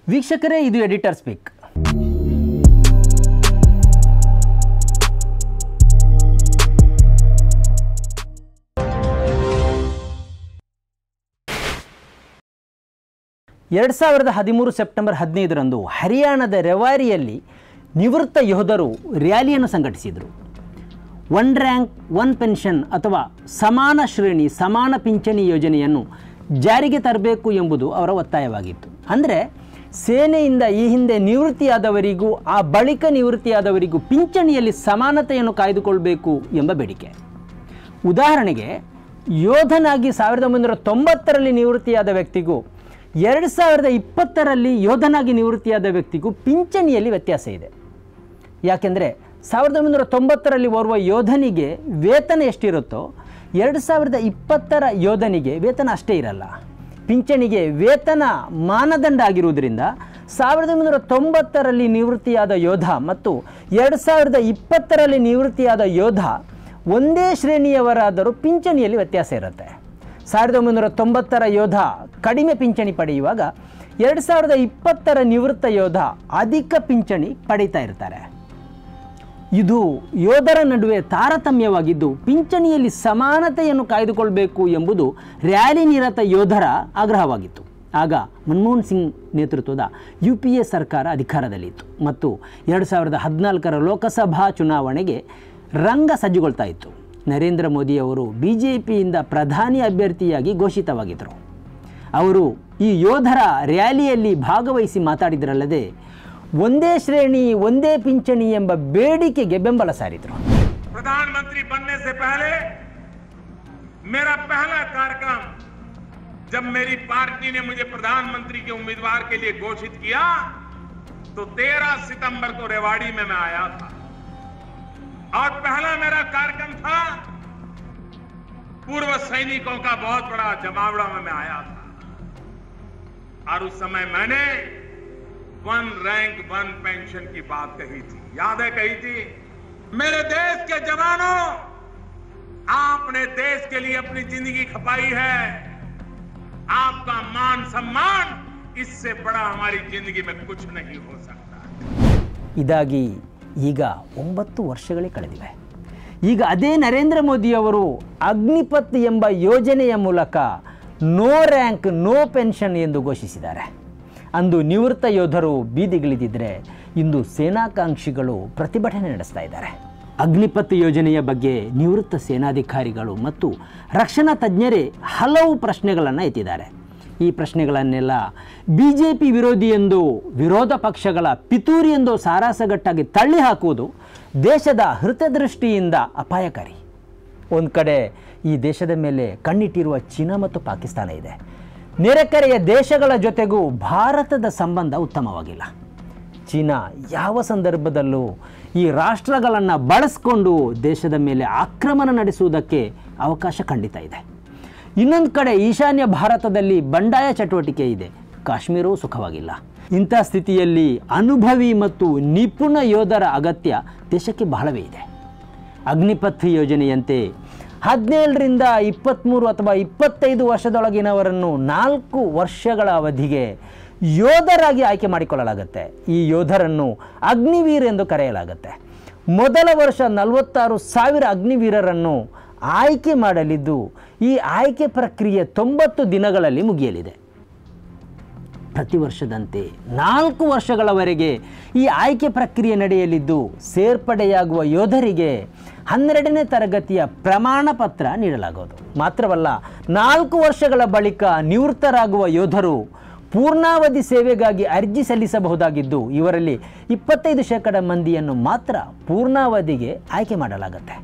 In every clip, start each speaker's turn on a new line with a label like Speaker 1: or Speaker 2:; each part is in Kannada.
Speaker 1: ವೀಕ್ಷಕರೇ ಇದು ಎಡಿಟರ್ ಸ್ಪೀಕ್ ಎರಡು ಸಾವಿರದ ಹದಿಮೂರು ಸೆಪ್ಟೆಂಬರ್ ಹದಿನೈದರಂದು ಹರಿಯಾಣದ ರೆವಾರಿಯಲ್ಲಿ ನಿವೃತ್ತ ಯೋಧರು ರ್ಯಾಲಿಯನ್ನು ಸಂಘಟಿಸಿದರು ಒನ್ ರ್ಯಾಂಕ್ ಒನ್ ಪೆನ್ಷನ್ ಅಥವಾ ಸಮಾನ ಶ್ರೇಣಿ ಸಮಾನ ಪಿಂಚಣಿ ಯೋಜನೆಯನ್ನು ಜಾರಿಗೆ ತರಬೇಕು ಎಂಬುದು ಅವರ ಒತ್ತಾಯವಾಗಿತ್ತು ಅಂದರೆ ಸೇನೆಯಿಂದ ಈ ಹಿಂದೆ ನಿವೃತ್ತಿಯಾದವರಿಗೂ ಆ ಬಳಿಕ ನಿವೃತ್ತಿಯಾದವರಿಗೂ ಪಿಂಚಣಿಯಲ್ಲಿ ಸಮಾನತೆಯನ್ನು ಕಾಯ್ದುಕೊಳ್ಬೇಕು ಎಂಬ ಬೇಡಿಕೆ ಉದಾಹರಣೆಗೆ ಯೋಧನಾಗಿ ಸಾವಿರದ ಒಂಬೈನೂರ ತೊಂಬತ್ತರಲ್ಲಿ ನಿವೃತ್ತಿಯಾದ ವ್ಯಕ್ತಿಗೂ ಎರಡು ಸಾವಿರದ ಇಪ್ಪತ್ತರಲ್ಲಿ ಯೋಧನಾಗಿ ನಿವೃತ್ತಿಯಾದ ವ್ಯಕ್ತಿಗೂ ಪಿಂಚಣಿಯಲ್ಲಿ ವ್ಯತ್ಯಾಸ ಇದೆ ಯಾಕೆಂದರೆ ಸಾವಿರದ ಒಂಬೈನೂರ ತೊಂಬತ್ತರಲ್ಲಿ ಓರ್ವ ಯೋಧನಿಗೆ ವೇತನ ಎಷ್ಟಿರುತ್ತೋ ಎರಡು ಸಾವಿರದ ಇಪ್ಪತ್ತರ ಯೋಧನಿಗೆ ವೇತನ ಅಷ್ಟೇ ಇರಲ್ಲ ಪಿಂಚಣಿಗೆ ವೇತನ ಮಾನದಂಡ ಆಗಿರುವುದರಿಂದ ಸಾವಿರದ ಒಂಬೈನೂರ ತೊಂಬತ್ತರಲ್ಲಿ ನಿವೃತ್ತಿಯಾದ ಯೋಧ ಮತ್ತು ಎರಡು ಸಾವಿರದ ಇಪ್ಪತ್ತರಲ್ಲಿ ನಿವೃತ್ತಿಯಾದ ಯೋಧ ಒಂದೇ ಶ್ರೇಣಿಯವರಾದರೂ ಪಿಂಚಣಿಯಲ್ಲಿ ವ್ಯತ್ಯಾಸ ಇರುತ್ತೆ ಸಾವಿರದ ಒಂಬೈನೂರ ತೊಂಬತ್ತರ ಯೋಧ ಕಡಿಮೆ ಪಿಂಚಣಿ ಪಡೆಯುವಾಗ ಎರಡು ಸಾವಿರದ ಇಪ್ಪತ್ತರ ನಿವೃತ್ತ ಯೋಧ ಅಧಿಕ ಪಿಂಚಣಿ ಪಡೀತಾ ಇರ್ತಾರೆ ಇದು ಯೋಧರ ನಡುವೆ ತಾರತಮ್ಯವಾಗಿದ್ದು ಪಿಂಚಣಿಯಲ್ಲಿ ಸಮಾನತೆಯನ್ನು ಕಾಯ್ದುಕೊಳ್ಬೇಕು ಎಂಬುದು ರ್ಯಾಲಿ ನಿರತ ಯೋಧರ ಆಗ್ರಹವಾಗಿತ್ತು ಆಗ ಮನಮೋಹನ್ ಸಿಂಗ್ ನೇತೃತ್ವದ ಯು ಪಿ ಎ ಸರ್ಕಾರ ಅಧಿಕಾರದಲ್ಲಿತ್ತು ಮತ್ತು ಎರಡು ಸಾವಿರದ ಹದಿನಾಲ್ಕರ ಲೋಕಸಭಾ ಚುನಾವಣೆಗೆ ರಂಗ ಸಜ್ಜುಗೊಳ್ತಾ ಇತ್ತು ನರೇಂದ್ರ ಮೋದಿಯವರು ಬಿ ಜೆ ಪಿಯಿಂದ ಪ್ರಧಾನಿ ಅಭ್ಯರ್ಥಿಯಾಗಿ ಘೋಷಿತವಾಗಿದ್ದರು ಅವರು ಈ ಯೋಧರ ರ್ಯಾಲಿಯಲ್ಲಿ ಭಾಗವಹಿಸಿ ಮಾತಾಡಿದರಲ್ಲದೆ ಒಂದೇ ಶ್ರೇಣಿ ಒಂದೇ ಪಿಂಚಣಿ ಎಂಬ ಬೇಡಿಕೆಗೆ ಬೆಂಬಲ ಸಾರಿದರು
Speaker 2: प्रधानमंत्री बनने से पहले मेरा पहला कार्यक्रम जब मेरी पार्टी ने मुझे प्रधानमंत्री के उम्मीदवार के लिए घोषित किया तो 13 सितंबर को रेवाड़ी में मैं आया था और पहला मेरा कार्यक्रम था पूर्व सैनिकों का बहुत बड़ा जमावड़ा में मैं आया था और उस समय मैंने वन रैंक वन पेंशन की बात कही थी याद है कही थी मेरे देश के जवानों आपने देश के लिए अपनी जिंदगी खपाई है आपका मान सम्मान इससे बड़ा हमारी जिंदगी में कुछ नहीं हो सकता
Speaker 1: ಇದಾಗಿ ಈಗ ಒಂಬತ್ತು ವರ್ಷಗಳೇ ಕಳೆದಿವೆ ಈಗ ಅದೇ ನರೇಂದ್ರ ಮೋದಿಯವರು ಅಗ್ನಿಪಥ್ ಎಂಬ ಯೋಜನೆಯ ಮೂಲಕ ನೋ ರ್ಯಾಂಕ್ ನೋ ಪೆನ್ಷನ್ ಎಂದು ಘೋಷಿಸಿದ್ದಾರೆ ಅಂದು ನಿವೃತ್ತ ಯೋಧರು ಬೀದಿಗಿಳಿದಿದ್ದರೆ ಇಂದು ಸೇನಾಕಾಂಕ್ಷಿಗಳು ಪ್ರತಿಭಟನೆ ನಡೆಸ್ತಾ ಇದ್ದಾರೆ ಅಗ್ನಿಪಥ್ ಯೋಜನೆಯ ಬಗ್ಗೆ ನಿವೃತ್ತ ಸೇನಾಧಿಕಾರಿಗಳು ಮತ್ತು ರಕ್ಷಣಾ ತಜ್ಞರೇ ಹಲವು ಪ್ರಶ್ನೆಗಳನ್ನು ಎತ್ತಿದ್ದಾರೆ ಈ ಪ್ರಶ್ನೆಗಳನ್ನೆಲ್ಲ ಬಿ ಜೆ ಪಿ ವಿರೋಧಿ ಎಂದು ವಿರೋಧ ಪಕ್ಷಗಳ ಪಿತೂರಿ ಎಂದು ಸಾರಾಸಗಟ್ಟಾಗಿ ತಳ್ಳಿ ಹಾಕುವುದು ದೇಶದ ಹಿತದೃಷ್ಟಿಯಿಂದ ಅಪಾಯಕಾರಿ ಒಂದು ಕಡೆ ಈ ದೇಶದ ಮೇಲೆ ಕಣ್ಣಿಟ್ಟಿರುವ ಚೀನಾ ಮತ್ತು ಪಾಕಿಸ್ತಾನ ಇದೆ ನೆರೆಕರೆಯ ದೇಶಗಳ ಜೊತೆಗೂ ಭಾರತದ ಸಂಬಂಧ ಉತ್ತಮವಾಗಿಲ್ಲ ಚೀನಾ ಯಾವ ಸಂದರ್ಭದಲ್ಲೂ ಈ ರಾಷ್ಟ್ರಗಳನ್ನು ಬಳಸಿಕೊಂಡು ದೇಶದ ಮೇಲೆ ಆಕ್ರಮಣ ನಡೆಸುವುದಕ್ಕೆ ಅವಕಾಶ ಖಂಡಿತ ಇದೆ ಇನ್ನೊಂದು ಕಡೆ ಈಶಾನ್ಯ ಭಾರತದಲ್ಲಿ ಬಂಡಾಯ ಚಟುವಟಿಕೆ ಇದೆ ಕಾಶ್ಮೀರವೂ ಸುಖವಾಗಿಲ್ಲ ಇಂಥ ಸ್ಥಿತಿಯಲ್ಲಿ ಅನುಭವಿ ಮತ್ತು ನಿಪುಣ ಯೋಧರ ಅಗತ್ಯ ದೇಶಕ್ಕೆ ಬಹಳವೇ ಇದೆ ಅಗ್ನಿಪಥ್ ಯೋಜನೆಯಂತೆ ಹದಿನೇಳರಿಂದ ಇಪ್ಪತ್ತ್ಮೂರು ಅಥವಾ ಇಪ್ಪತ್ತೈದು ವರ್ಷದೊಳಗಿನವರನ್ನು ನಾಲ್ಕು ವರ್ಷಗಳ ಅವಧಿಗೆ ಯೋಧರಾಗಿ ಆಯ್ಕೆ ಮಾಡಿಕೊಳ್ಳಲಾಗುತ್ತೆ ಈ ಯೋಧರನ್ನು ಅಗ್ನಿವೀರ್ ಎಂದು ಕರೆಯಲಾಗುತ್ತೆ ಮೊದಲ ವರ್ಷ ನಲವತ್ತಾರು ಸಾವಿರ ಅಗ್ನಿವೀರರನ್ನು ಆಯ್ಕೆ ಮಾಡಲಿದ್ದು ಈ ಆಯ್ಕೆ ಪ್ರಕ್ರಿಯೆ ತೊಂಬತ್ತು ದಿನಗಳಲ್ಲಿ ಮುಗಿಯಲಿದೆ ಪ್ರತಿ ವರ್ಷದಂತೆ ನಾಲ್ಕು ವರ್ಷಗಳವರೆಗೆ ಈ ಆಯ್ಕೆ ಪ್ರಕ್ರಿಯೆ ನಡೆಯಲಿದ್ದು ಸೇರ್ಪಡೆಯಾಗುವ ಯೋಧರಿಗೆ ಹನ್ನೆರಡನೇ ತರಗತಿಯ ಪ್ರಮಾಣ ಪತ್ರ ನೀಡಲಾಗುವುದು ಮಾತ್ರವಲ್ಲ ನಾಲ್ಕು ವರ್ಷಗಳ ಬಳಿಕ ನಿವೃತ್ತರಾಗುವ ಯೋಧರು ಪೂರ್ಣಾವಧಿ ಸೇವೆಗಾಗಿ ಅರ್ಜಿ ಸಲ್ಲಿಸಬಹುದಾಗಿದ್ದು ಇವರಲ್ಲಿ ಇಪ್ಪತ್ತೈದು ಶೇಕಡ ಮಂದಿಯನ್ನು ಮಾತ್ರ ಪೂರ್ಣಾವಧಿಗೆ ಆಯ್ಕೆ ಮಾಡಲಾಗುತ್ತೆ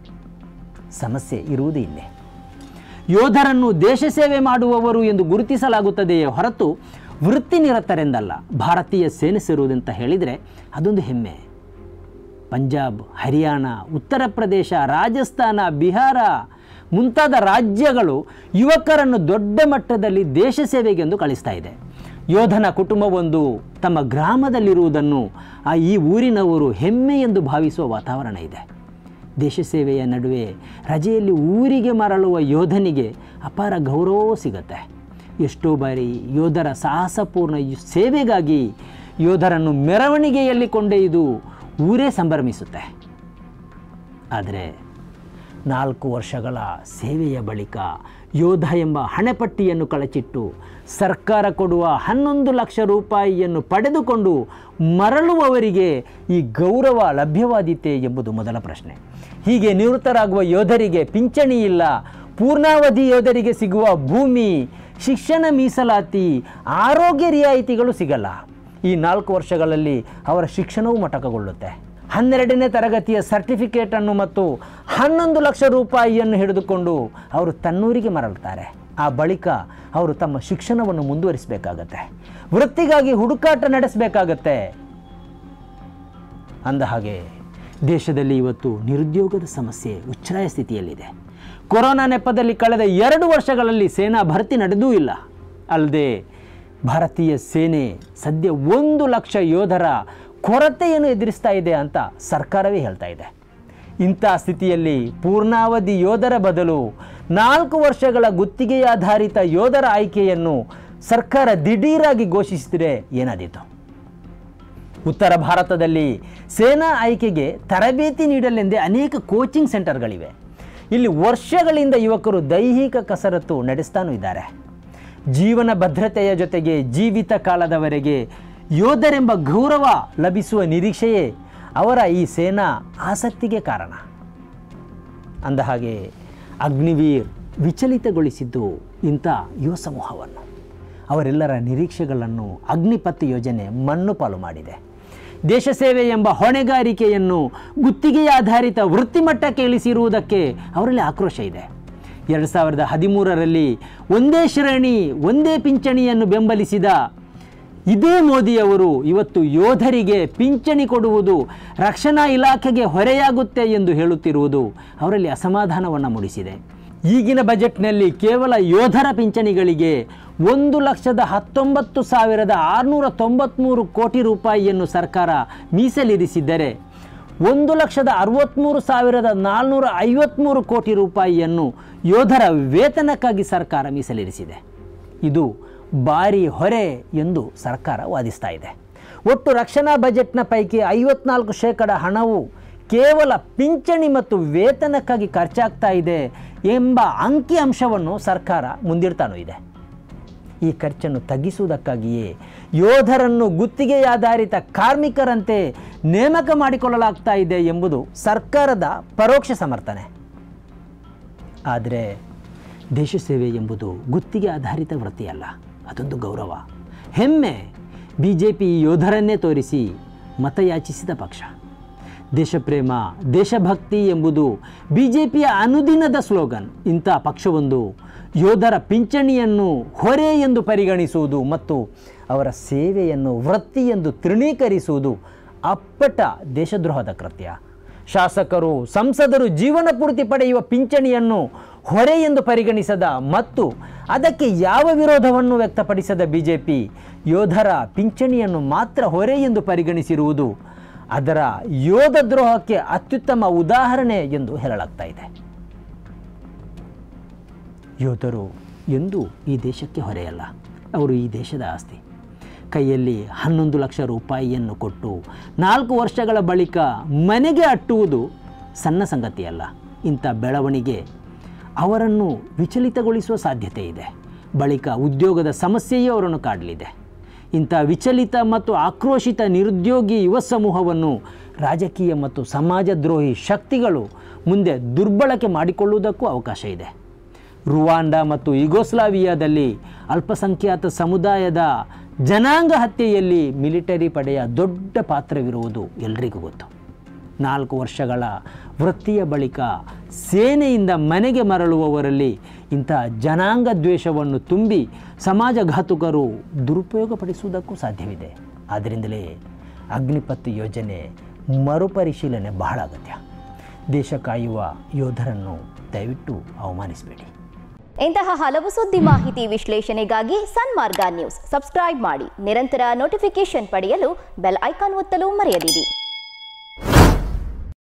Speaker 1: ಸಮಸ್ಯೆ ಇರುವುದು ಇಲ್ಲೇ ಯೋಧರನ್ನು ದೇಶ ಸೇವೆ ಮಾಡುವವರು ಎಂದು ಗುರುತಿಸಲಾಗುತ್ತದೆಯೇ ಹೊರತು ವೃತ್ತಿನಿರತರೆಂದಲ್ಲ ಭಾರತೀಯ ಸೇನೆ ಸೇರುವುದಂತ ಹೇಳಿದರೆ ಅದೊಂದು ಹೆಮ್ಮೆ ಪಂಜಾಬ್ ಹರಿಯಾಣ ಉತ್ತರ ಪ್ರದೇಶ ರಾಜಸ್ಥಾನ ಬಿಹಾರ ಮುಂತಾದ ರಾಜ್ಯಗಳು ಯುವಕರನ್ನು ದೊಡ್ಡ ಮಟ್ಟದಲ್ಲಿ ದೇಶ ಸೇವೆಗೆಂದು ಕಳಿಸ್ತಾ ಇದೆ ಯೋಧನ ಕುಟುಂಬವೊಂದು ತಮ್ಮ ಗ್ರಾಮದಲ್ಲಿರುವುದನ್ನು ಆ ಈ ಊರಿನವರು ಹೆಮ್ಮೆ ಎಂದು ಭಾವಿಸುವ ವಾತಾವರಣ ಇದೆ ದೇಶ ಸೇವೆಯ ನಡುವೆ ರಜೆಯಲ್ಲಿ ಊರಿಗೆ ಮರಳುವ ಯೋಧನಿಗೆ ಅಪಾರ ಗೌರವವೂ ಸಿಗುತ್ತೆ ಎಷ್ಟೋ ಬಾರಿ ಯೋಧರ ಸಾಹಸಪೂರ್ಣ ಯು- ಸೇವೆಗಾಗಿ ಯೋಧರನ್ನು ಮೆರವಣಿಗೆಯಲ್ಲಿ ಕೊಂಡೊಯ್ದು ಊರೇ ಸಂಭ್ರಮಿಸುತ್ತೆ ಆದರೆ ನಾಲ್ಕು ವರ್ಷಗಳ ಸೇವೆಯ ಬಳಿಕ ಯೋಧ ಎಂಬ ಹಣೆಪಟ್ಟಿಯನ್ನು ಕಳಚಿಟ್ಟು ಸರ್ಕಾರ ಕೊಡುವ ಹನ್ನೊಂದು ಲಕ್ಷ ರೂಪಾಯಿಯನ್ನು ಪಡೆದುಕೊಂಡು ಮರಳುವವರಿಗೆ ಈ ಗೌರವ ಲಭ್ಯವಾದೀತೆ ಎಂಬುದು ಮೊದಲ ಪ್ರಶ್ನೆ ಹೀಗೆ ನಿವೃತ್ತರಾಗುವ ಯೋಧರಿಗೆ ಪಿಂಚಣಿ ಇಲ್ಲ ಪೂರ್ಣಾವಧಿ ಯೋಧರಿಗೆ ಸಿಗುವ ಭೂಮಿ ಶಿಕ್ಷಣ ಮೀಸಲಾತಿ ಆರೋಗ್ಯ ರಿಯಾಯಿತಿಗಳು ಸಿಗಲ್ಲ ಈ ನಾಲ್ಕು ವರ್ಷಗಳಲ್ಲಿ ಅವರ ಶಿಕ್ಷಣವೂ ಮೊಟಕಗೊಳ್ಳುತ್ತೆ ಹನ್ನೆರಡನೇ ತರಗತಿಯ ಸರ್ಟಿಫಿಕೇಟನ್ನು ಮತ್ತು ಹನ್ನೊಂದು ಲಕ್ಷ ರೂಪಾಯಿಯನ್ನು ಹಿಡಿದುಕೊಂಡು ಅವರು ತನ್ನೂರಿಗೆ ಮರಳುತ್ತಾರೆ ಆ ಬಳಿಕ ಅವರು ತಮ್ಮ ಶಿಕ್ಷಣವನ್ನು ಮುಂದುವರಿಸಬೇಕಾಗತ್ತೆ ವೃತ್ತಿಗಾಗಿ ಹುಡುಕಾಟ ನಡೆಸಬೇಕಾಗತ್ತೆ ಅಂದ ಹಾಗೆ ದೇಶದಲ್ಲಿ ಇವತ್ತು ನಿರುದ್ಯೋಗದ ಸಮಸ್ಯೆ ಉಚ್ಛ್ರಾಯ ಸ್ಥಿತಿಯಲ್ಲಿದೆ ಕೊರೋನಾ ನೆಪದಲ್ಲಿ ಕಳೆದ ಎರಡು ವರ್ಷಗಳಲ್ಲಿ ಸೇನಾ ಭರ್ತಿ ನಡೆದೂ ಇಲ್ಲ ಅಲ್ಲದೆ ಭಾರತೀಯ ಸೇನೆ ಸದ್ಯ ಒಂದು ಲಕ್ಷ ಯೋಧರ ಕೊರತೆಯನ್ನು ಎದುರಿಸ್ತಾ ಇದೆ ಅಂತ ಸರ್ಕಾರವೇ ಹೇಳ್ತಾ ಇದೆ ಇಂಥ ಸ್ಥಿತಿಯಲ್ಲಿ ಪೂರ್ಣಾವಧಿ ಯೋಧರ ಬದಲು ನಾಲ್ಕು ವರ್ಷಗಳ ಗುತ್ತಿಗೆಯಾಧಾರಿತ ಯೋಧರ ಆಯ್ಕೆಯನ್ನು ಸರ್ಕಾರ ದಿಢೀರಾಗಿ ಘೋಷಿಸಿದರೆ ಏನಾದೀತು ಉತ್ತರ ಭಾರತದಲ್ಲಿ ಸೇನಾ ಆಯ್ಕೆಗೆ ತರಬೇತಿ ನೀಡಲೆಂದೇ ಅನೇಕ ಕೋಚಿಂಗ್ ಸೆಂಟರ್ಗಳಿವೆ ಇಲ್ಲಿ ವರ್ಷಗಳಿಂದ ಯುವಕರು ದೈಹಿಕ ಕಸರತ್ತು ನಡೆಸ್ತಾನೂ ಇದ್ದಾರೆ ಜೀವನ ಭದ್ರತೆಯ ಜೊತೆಗೆ ಜೀವಿತ ಕಾಲದವರೆಗೆ ಯೋಧರೆಂಬ ಗೌರವ ಲಭಿಸುವ ನಿರೀಕ್ಷೆಯೇ ಅವರ ಈ ಸೇನಾ ಆಸಕ್ತಿಗೆ ಕಾರಣ ಅಂದ ಹಾಗೆ ಅಗ್ನಿವೀರ್ ವಿಚಲಿತಗೊಳಿಸಿದ್ದು ಇಂಥ ಯುವ ಸಮೂಹವನ್ನು ಅವರೆಲ್ಲರ ನಿರೀಕ್ಷೆಗಳನ್ನು ಅಗ್ನಿಪತ್ ಯೋಜನೆ ಮಣ್ಣು ಪಾಲು ಮಾಡಿದೆ ದೇಶ ಸೇವೆ ಎಂಬ ಹೊಣೆಗಾರಿಕೆಯನ್ನು ಗುತ್ತಿಗೆಯ ಆಧಾರಿತ ವೃತ್ತಿಮಟ್ಟಕ್ಕೆ ಇಳಿಸಿರುವುದಕ್ಕೆ ಅವರಲ್ಲಿ ಆಕ್ರೋಶ ಇದೆ ಎರಡು ಸಾವಿರದ ಹದಿಮೂರರಲ್ಲಿ ಒಂದೇ ಶ್ರೇಣಿ ಒಂದೇ ಪಿಂಚಣಿಯನ್ನು ಬೆಂಬಲಿಸಿದ ಇದೇ ಮೋದಿಯವರು ಇವತ್ತು ಯೋಧರಿಗೆ ಪಿಂಚಣಿ ಕೊಡುವುದು ರಕ್ಷಣಾ ಇಲಾಖೆಗೆ ಹೊರೆಯಾಗುತ್ತೆ ಎಂದು ಹೇಳುತ್ತಿರುವುದು ಅವರಲ್ಲಿ ಅಸಮಾಧಾನವನ್ನು ಮೂಡಿಸಿದೆ ಈಗಿನ ಬಜೆಟ್ನಲ್ಲಿ ಕೇವಲ ಯೋಧರ ಪಿಂಚಣಿಗಳಿಗೆ ಒಂದು ಲಕ್ಷದ ಹತ್ತೊಂಬತ್ತು ಸಾವಿರದ ಆರುನೂರ ತೊಂಬತ್ತ್ಮೂರು ಕೋಟಿ ರೂಪಾಯಿಯನ್ನು ಸರ್ಕಾರ ಮೀಸಲಿರಿಸಿದ್ದರೆ ಒಂದು ಲಕ್ಷದ ಅರವತ್ತ್ಮೂರು ಸಾವಿರದ ನಾಲ್ನೂರ ಐವತ್ತ್ಮೂರು ಕೋಟಿ ರೂಪಾಯಿಯನ್ನು ಯೋಧರ ವೇತನಕ್ಕಾಗಿ ಸರ್ಕಾರ ಮೀಸಲಿರಿಸಿದೆ ಇದು ಭಾರಿ ಹೊರೆ ಎಂದು ಸರ್ಕಾರ ವಾದಿಸ್ತಾ ಇದೆ ಒಟ್ಟು ರಕ್ಷಣಾ ಬಜೆಟ್ನ ಪೈಕಿ ಐವತ್ನಾಲ್ಕು ಶೇಕಡ ಹಣವು ಕೇವಲ ಪಿಂಚಣಿ ಮತ್ತು ವೇತನಕ್ಕಾಗಿ ಖರ್ಚಾಗ್ತಾ ಇದೆ ಎಂಬ ಅಂಕಿ ಅಂಶವನ್ನು ಸರ್ಕಾರ ಮುಂದಿಡ್ತಾನೂ ಇದೆ ಈ ಖರ್ಚನ್ನು ತಗ್ಗಿಸುವುದಕ್ಕಾಗಿಯೇ ಯೋಧರನ್ನು ಗುತ್ತಿಗೆಯಾಧಾರಿತ ಕಾರ್ಮಿಕರಂತೆ ನೇಮಕ ಮಾಡಿಕೊಳ್ಳಲಾಗ್ತಾ ಇದೆ ಎಂಬುದು ಸರ್ಕಾರದ ಪರೋಕ್ಷ ಸಮರ್ಥನೆ ಆದರೆ ದೇಶ ಸೇವೆ ಎಂಬುದು ಗುತ್ತಿಗೆ ಆಧಾರಿತ ವೃತ್ತಿಯಲ್ಲ ಅದೊಂದು ಗೌರವ ಹೆಮ್ಮೆ ಬಿ ಜೆ ಪಿ ಯೋಧರನ್ನೇ ತೋರಿಸಿ ಮತಯಾಚಿಸಿದ ಪಕ್ಷ ದೇಶಪ್ರೇಮ ದೇಶಭಕ್ತಿ ಎಂಬುದು ಬಿ ಜೆ ಪಿಯ ಅನುದಿನದ ಸ್ಲೋಗನ್ ಇಂಥ ಪಕ್ಷವೊಂದು ಯೋಧರ ಪಿಂಚಣಿಯನ್ನು ಹೊರೆ ಎಂದು ಪರಿಗಣಿಸುವುದು ಮತ್ತು ಅವರ ಸೇವೆಯನ್ನು ವೃತ್ತಿ ಎಂದು ತೃಣೀಕರಿಸುವುದು ಅಪ್ಪಟ ದೇಶದ್ರೋಹದ ಕೃತ್ಯ ಶಾಸಕರು ಸಂಸದರು ಜೀವನ ಪೂರ್ತಿ ಪಡೆಯುವ ಪಿಂಚಣಿಯನ್ನು ಹೊರೆ ಎಂದು ಪರಿಗಣಿಸದ ಮತ್ತು ಅದಕ್ಕೆ ಯಾವ ವಿರೋಧವನ್ನು ವ್ಯಕ್ತಪಡಿಸದ ಬಿಜೆಪಿ ಯೋಧರ ಪಿಂಚಣಿಯನ್ನು ಮಾತ್ರ ಹೊರೆ ಎಂದು ಪರಿಗಣಿಸಿರುವುದು ಅದರ ಯೋಧ ದ್ರೋಹಕ್ಕೆ ಅತ್ಯುತ್ತಮ ಉದಾಹರಣೆ ಎಂದು ಹೇಳಲಾಗ್ತಾ ಇದೆ ಯೋಧರು ಎಂದೂ ಈ ದೇಶಕ್ಕೆ ಹೊರೆಯಲ್ಲ ಅವರು ಈ ದೇಶದ ಆಸ್ತಿ ಕೈಯಲ್ಲಿ ಹನ್ನೊಂದು ಲಕ್ಷ ರೂಪಾಯಿಯನ್ನು ಕೊಟ್ಟು ನಾಲ್ಕು ವರ್ಷಗಳ ಬಳಿಕ ಮನೆಗೆ ಅಟ್ಟುವುದು ಸಣ್ಣ ಸಂಗತಿಯಲ್ಲ ಇಂಥ ಬೆಳವಣಿಗೆ ಅವರನ್ನು ವಿಚಲಿತಗೊಳಿಸುವ ಸಾಧ್ಯತೆ ಇದೆ ಬಳಿಕ ಉದ್ಯೋಗದ ಸಮಸ್ಯೆಯೇ ಅವರನ್ನು ಕಾಡಲಿದೆ ಇಂಥ ವಿಚಲಿತ ಮತ್ತು ಆಕ್ರೋಶಿತ ನಿರುದ್ಯೋಗಿ ಯುವ ಸಮೂಹವನ್ನು ರಾಜಕೀಯ ಮತ್ತು ಸಮಾಜದ್ರೋಹಿ ಶಕ್ತಿಗಳು ಮುಂದೆ ದುರ್ಬಳಕೆ ಮಾಡಿಕೊಳ್ಳುವುದಕ್ಕೂ ಅವಕಾಶ ಇದೆ ರುವಾಂಡ ಮತ್ತು ಯುಗೋಸ್ಲಾವಿಯಾದಲ್ಲಿ ಅಲ್ಪಸಂಖ್ಯಾತ ಸಮುದಾಯದ ಜನಾಂಗ ಹತ್ಯೆಯಲ್ಲಿ ಮಿಲಿಟರಿ ಪಡೆಯ ದೊಡ್ಡ ಪಾತ್ರವಿರುವುದು ಎಲ್ರಿಗೂ ಗೊತ್ತು ನಾಲ್ಕು ವರ್ಷಗಳ ವೃತ್ತಿಯ ಬಳಿಕ ಸೇನೆಯಿಂದ ಮನೆಗೆ ಮರಳುವವರಲ್ಲಿ ಇಂಥ ಜನಾಂಗ ದ್ವೇಷವನ್ನು ತುಂಬಿ ಸಮಾಜಘಾತುಕರು ದುರುಪಯೋಗಪಡಿಸುವುದಕ್ಕೂ ಸಾಧ್ಯವಿದೆ ಆದ್ದರಿಂದಲೇ ಅಗ್ನಿಪತ್ ಯೋಜನೆ ಮರುಪರಿಶೀಲನೆ ಬಹಳ ಅಗತ್ಯ ದೇಶ ಕಾಯುವ ಯೋಧರನ್ನು ದಯವಿಟ್ಟು ಅವಮಾನಿಸಬೇಡಿ
Speaker 3: ಇಂತಹ ಹಲವು ಸುದ್ದಿ ಮಾಹಿತಿ ವಿಶ್ಲೇಷಣೆಗಾಗಿ ಸನ್ಮಾರ್ಗ ನ್ಯೂಸ್ ಸಬ್ಸ್ಕ್ರೈಬ್ ಮಾಡಿ ನಿರಂತರ ನೋಟಿಫಿಕೇಶನ್ ಪಡೆಯಲು ಬೆಲ್ ಐಕಾನ್ ಒತ್ತಲು ಮರೆಯದಿರಿ